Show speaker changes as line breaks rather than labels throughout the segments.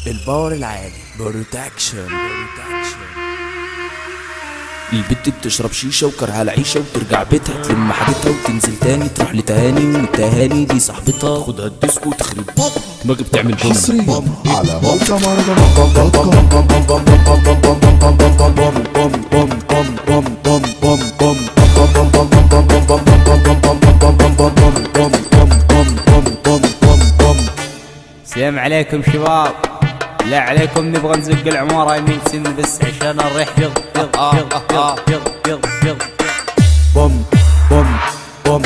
الباور العالي بروتكشن البت بتشرب شيشة وكرهها العيشة وترجع بيتها تلم حاجتها وتنزل تاني تروح لتهاني والتهاني دي صاحبتها خدها الديسكو وتخرب دماغي بتعمل بوم
حصريا على موقع مهرجانات دوت كوم
السلام عليكم شباب لا عليكم نبغى نزق العمارة يمين سن بس عشان الريح يغ يغ يغ يغ يغ يغ يغ
بوم بوم بوم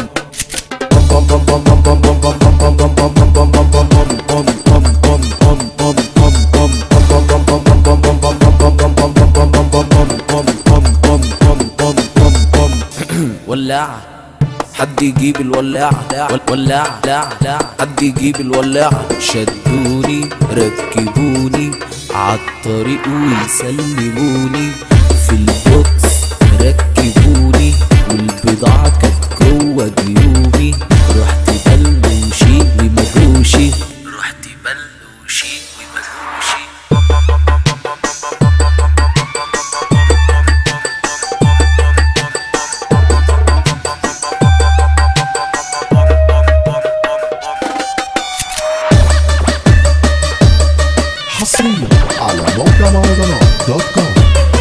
ولاعة حد يجيب الولاعة وال- ولاعة لا لا حد يجيب الولاعة شدوني ركبوني عالطريق ويسلموني في البوكس ركبوني والبضاعة كانت جوه جيوبي رحت بلوشي ومجوشي رحت بلوشي ومجوشي
حصريا على موقع مهرجانات دوت كوم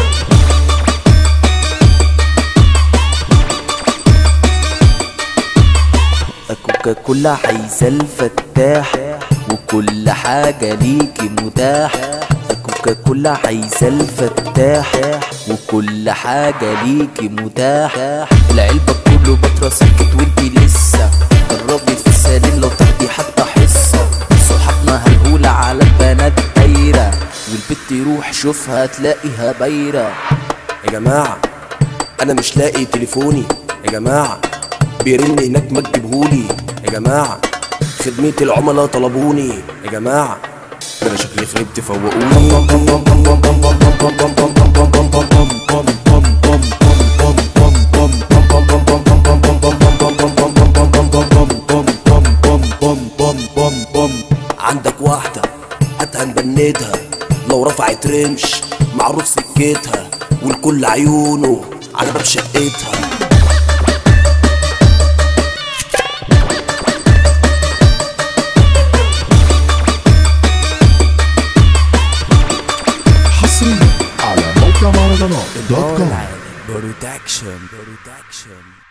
كوكا كولا عايزة الفتاح وكل حاجة ليكي متاح كوكا كولا عايزة الفتاح وكل حاجة ليكي متاح العلبة كله بطرة سكت وانتي لسه جربي في السليم لو تاخدي حتى حصة صحابنا هنقول على البنات دايرة والبت يروح شوفها تلاقيها بايرة
يا جماعة أنا مش لاقي تليفوني يا جماعة بيرن هناك ما تجيبهولي يا جماعة خدمة العملاء طلبوني يا جماعة ده أنا شكلي خربت فوقوني عندك واحدة هاتها نبندها لو رفعت رمش معروف سكتها والكل عيونه على باب شقتها
حصريا على موقع مهرجانات دوت كوم
بروتكشن بروتكشن